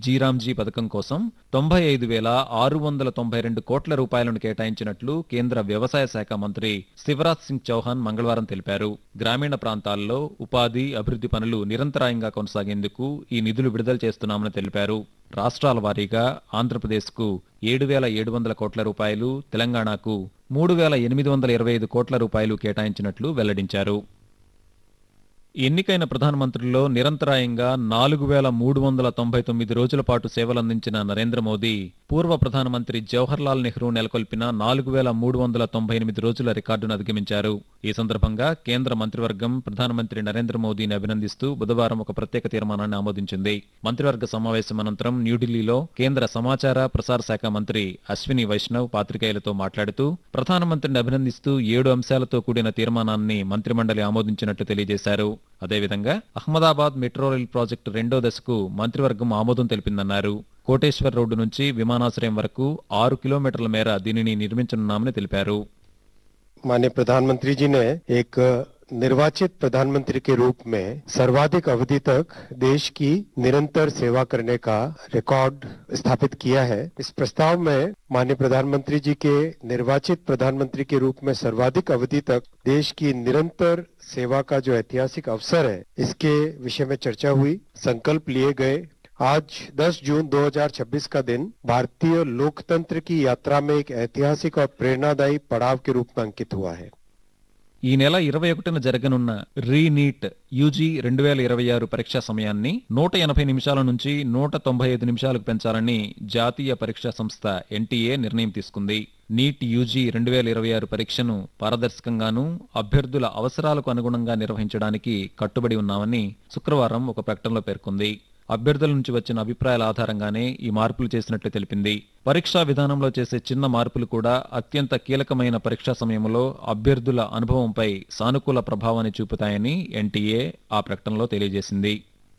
జీరాంజీ పథకం కోసం తొంభై ఐదు వేల ఆరు వందల తొంభై రెండు కోట్ల రూపాయలను కేటాయించినట్లు కేంద్ర వ్యవసాయ శాఖ మంత్రి శివరాజ్ సింగ్ చౌహాన్ మంగళవారం తెలిపారు గ్రామీణ ప్రాంతాల్లో ఉపాధి అభివృద్ధి పనులు నిరంతరాయంగా కొనసాగేందుకు ఈ నిధులు విడుదల చేస్తున్నామని తెలిపారు రాష్ట్రాల వారీగా ఆంధ్రప్రదేశ్కు ఏడు వేల ఏడు వందల కోట్ల రూపాయలు తెలంగాణకు మూడు వేల ఎనిమిది వందల ఇరవై ఐదు కోట్ల రూపాయలు కేటాయించినట్లు వెల్లడించారు ఎన్నికైన ప్రధానమంత్రుల్లో నిరంతరాయంగా నాలుగు వేల మూడు వందల తొంభై తొమ్మిది రోజుల పాటు సేవలందించిన నరేంద్ర మోదీ పూర్వ ప్రధానమంత్రి జవహర్లాల్ నెహ్రూ నెలకొల్పిన నాలుగు వేల మూడు వందల తొంభై ఎనిమిది రోజుల రికార్డును అధిగమించారు ఈ సందర్భంగా కేంద్ర మంత్రివర్గం ప్రధానమంత్రి నరేంద్ర మోదీని అభినందిస్తూ బుధవారం ఒక ప్రత్యేక తీర్మానాన్ని ఆమోదించింది మంత్రివర్గ సమావేశం అనంతరం న్యూఢిల్లీలో కేంద్ర సమాచార ప్రసార శాఖ మంత్రి అశ్విని వైష్ణవ్ పాత్రికేయులతో మాట్లాడుతూ ప్రధానమంత్రిని అభినందిస్తూ ఏడు అంశాలతో కూడిన తీర్మానాన్ని మంత్రిమండలి ఆమోదించినట్లు తెలియజేశారు అదేవిధంగా అహ్మదాబాద్ మెట్రో రైల్ ప్రాజెక్టు రెండో దశకు మంత్రివర్గం ఆమోదం తెలిపిందన్నారు కోటేశ్వర్ రోడ్డు నుంచి విమానాశ్రయం వరకు ఆరు కిలోమీటర్ల మేర దీనిని నిర్మించనున్నామని తెలిపారు माननीय प्रधानमंत्री जी ने एक निर्वाचित प्रधानमंत्री के रूप में सर्वाधिक अवधि तक देश की निरंतर सेवा करने का रिकॉर्ड स्थापित किया है इस प्रस्ताव में माननीय प्रधानमंत्री जी के निर्वाचित प्रधानमंत्री के रूप में सर्वाधिक अवधि तक देश की निरंतर सेवा का जो ऐतिहासिक अवसर है इसके विषय में चर्चा हुई संकल्प लिए गए आज 10 जून 2026 का दिन भारतीय लोकतंत्र की यात्रा में एक ऐतिहासिक और प्रेरणादायी पड़ाव के रूप में अंकित हुआ है ఈ నెల ఇరవై ఒకటిన జరగనున్న రీనీట్ యూజీ రెండు వేల ఇరవై ఆరు పరీక్షా సమయాన్ని నూట ఎనభై నిమిషాల నుంచి నూట తొంభై ఐదు నిమిషాలకు పెంచాలని జాతీయ పరీక్షా సంస్థ ఎన్టీఏ నిర్ణయం తీసుకుంది నీట్ యూజీ రెండు వేల ఇరవై ఆరు పరీక్షను పారదర్శకంగానూ అభ్యర్థుల అవసరాలకు అనుగుణంగా నిర్వహించడానికి కట్టుబడి ఉన్నామని శుక్రవారం ఒక ప్రకటనలో పేర్కొంది అభ్యర్థుల నుంచి వచ్చిన అభిప్రాయాల ఆధారంగానే ఈ మార్పులు చేసినట్లు తెలిపింది పరీక్షా విధానంలో చేసే చిన్న మార్పులు కూడా అత్యంత కీలకమైన పరీక్షా సమయంలో అభ్యర్థుల అనుభవంపై సానుకూల ప్రభావాన్ని చూపుతాయని ఎన్టీఏ ఆ ప్రకటనలో తెలియజేసింది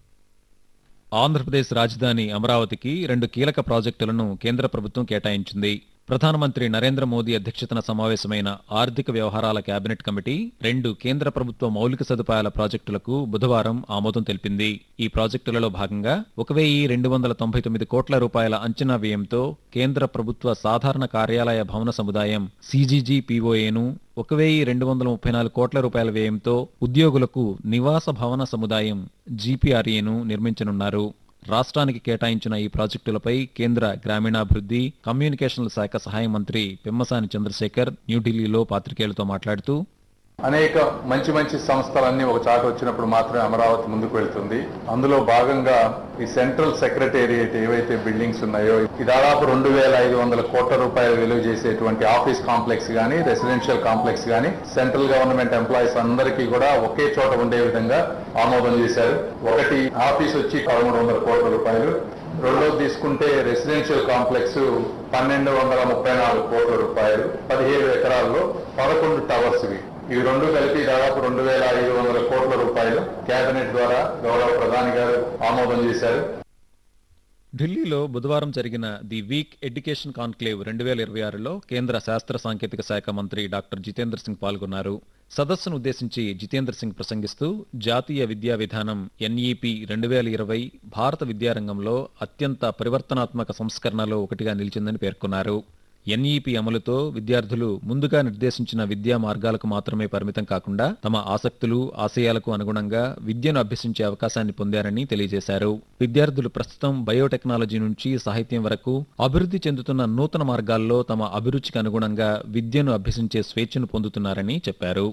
ఆంధ్రప్రదేశ్ రాజధాని అమరావతికి రెండు కీలక ప్రాజెక్టులను కేంద్ర ప్రభుత్వం కేటాయించింది ప్రధానమంత్రి నరేంద్ర మోదీ అధ్యక్షతన సమావేశమైన ఆర్థిక వ్యవహారాల కేబినెట్ కమిటీ రెండు కేంద్ర ప్రభుత్వ మౌలిక సదుపాయాల ప్రాజెక్టులకు బుధవారం ఆమోదం తెలిపింది ఈ ప్రాజెక్టులలో భాగంగా ఒక వెయ్యి రెండు వందల తొంభై తొమ్మిది కోట్ల రూపాయల అంచనా వ్యయంతో కేంద్ర ప్రభుత్వ సాధారణ కార్యాలయ భవన సముదాయం సీజీజీపీఓఏను ఒక వెయ్యి రెండు వందల ముప్పై నాలుగు కోట్ల రూపాయల వ్యయంతో ఉద్యోగులకు నివాస భవన సముదాయం జీపీఆర్ఏను నిర్మించనున్నారు రాష్ట్రానికి కేటాయించిన ఈ ప్రాజెక్టులపై కేంద్ర గ్రామీణాభివృద్ధి కమ్యూనికేషన్ల శాఖ సహాయ మంత్రి పెమ్మసాని చంద్రశేఖర్ న్యూఢిల్లీలో పాత్రికేయులతో మాట్లాడుతూ అనేక మంచి మంచి సంస్థలన్నీ ఒక చాట వచ్చినప్పుడు మాత్రమే అమరావతి ముందుకు వెళ్తుంది అందులో భాగంగా ఈ సెంట్రల్ సెక్రటేరియట్ ఏవైతే బిల్డింగ్స్ ఉన్నాయో ఈ దాదాపు రెండు వేల ఐదు వందల కోట్ల రూపాయలు విలువ చేసేటువంటి ఆఫీస్ కాంప్లెక్స్ గానీ రెసిడెన్షియల్ కాంప్లెక్స్ గానీ సెంట్రల్ గవర్నమెంట్ ఎంప్లాయీస్ అందరికీ కూడా ఒకే చోట ఉండే విధంగా ఆమోదం చేశారు ఒకటి ఆఫీస్ వచ్చి పదమూడు వందల కోట్ల రూపాయలు రెండోది తీసుకుంటే రెసిడెన్షియల్ కాంప్లెక్స్ పన్నెండు వందల ముప్పై నాలుగు కోట్ల రూపాయలు పదిహేడు ఎకరాల్లో పదకొండు టవర్స్ ఇవి ఇవి రెండు కలిపి దాదాపు రెండు వేల ఐదు వందల కోట్ల రూపాయలు కేబినెట్ ద్వారా గౌరవ ప్రధాని గారు ఆమోదం చేశారు ఢిల్లీలో బుధవారం జరిగిన ది వీక్ ఎడ్యుకేషన్ కాన్క్లేవ్ రెండు వేల ఇరవై ఆరులో కేంద్ర శాస్త్ర సాంకేతిక శాఖ మంత్రి డాక్టర్ జితేంద్ర సింగ్ పాల్గొన్నారు సదస్సును ఉద్దేశించి జితేంద్ర సింగ్ ప్రసంగిస్తూ జాతీయ విద్యా విధానం ఎన్ఈపి రెండు వేల ఇరవై భారత విద్యారంగంలో అత్యంత పరివర్తనాత్మక సంస్కరణలో ఒకటిగా నిలిచిందని పేర్కొన్నారు ఎన్ఈపి అమలుతో విద్యార్థులు ముందుగా నిర్దేశించిన విద్యా మార్గాలకు మాత్రమే పరిమితం కాకుండా తమ ఆసక్తులు ఆశయాలకు అనుగుణంగా విద్యను అభ్యసించే అవకాశాన్ని పొందారని తెలియజేశారు విద్యార్థులు ప్రస్తుతం బయోటెక్నాలజీ నుంచి సాహిత్యం వరకు అభివృద్ధి చెందుతున్న నూతన మార్గాల్లో తమ అభిరుచికి అనుగుణంగా విద్యను అభ్యసించే స్వేచ్ఛను పొందుతున్నారని చెప్పారు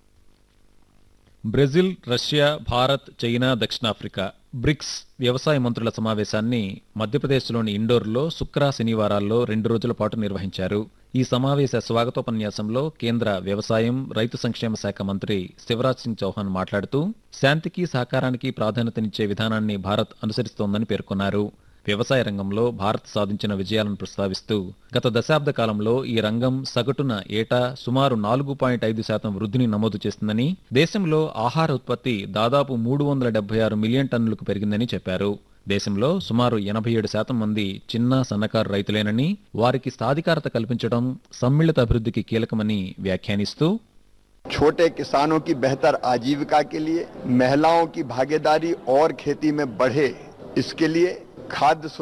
బ్రెజిల్ రష్యా భారత్ చైనా దక్షిణాఫ్రికా బ్రిక్స్ వ్యవసాయ మంత్రుల సమావేశాన్ని మధ్యప్రదేశ్లోని ఇండోర్లో శుక్ర శనివారాల్లో రెండు రోజుల పాటు నిర్వహించారు ఈ సమావేశ స్వాగతోపన్యాసంలో కేంద్ర వ్యవసాయం రైతు సంక్షేమ శాఖ మంత్రి శివరాజ్ సింగ్ చౌహాన్ మాట్లాడుతూ శాంతికి సహకారానికి ప్రాధాన్యతనిచ్చే విధానాన్ని భారత్ అనుసరిస్తోందని పేర్కొన్నారు వ్యవసాయ రంగంలో భారత్ సాధించిన విజయాలను ప్రస్తావిస్తూ గత దశాబ్ద కాలంలో ఈ రంగం సగటున ఏటా సుమారు నాలుగు పాయింట్ ఐదు శాతం వృద్ధిని నమోదు చేస్తుందని దేశంలో ఆహార ఉత్పత్తి దాదాపు మూడు వందల డెబ్బై ఆరు మిలియన్ టన్నులకు పెరిగిందని చెప్పారు దేశంలో సుమారు ఎనభై ఏడు శాతం మంది చిన్న సన్నకారు రైతులేనని వారికి సాధికారత కల్పించడం సమ్మిళిత అభివృద్ధికి కీలకమని వ్యాఖ్యానిస్తూ छोटे किसानों की बेहतर आजीविका के लिए महिलाओं की भागीदारी और खेती में बढ़े इसके लिए खाद्य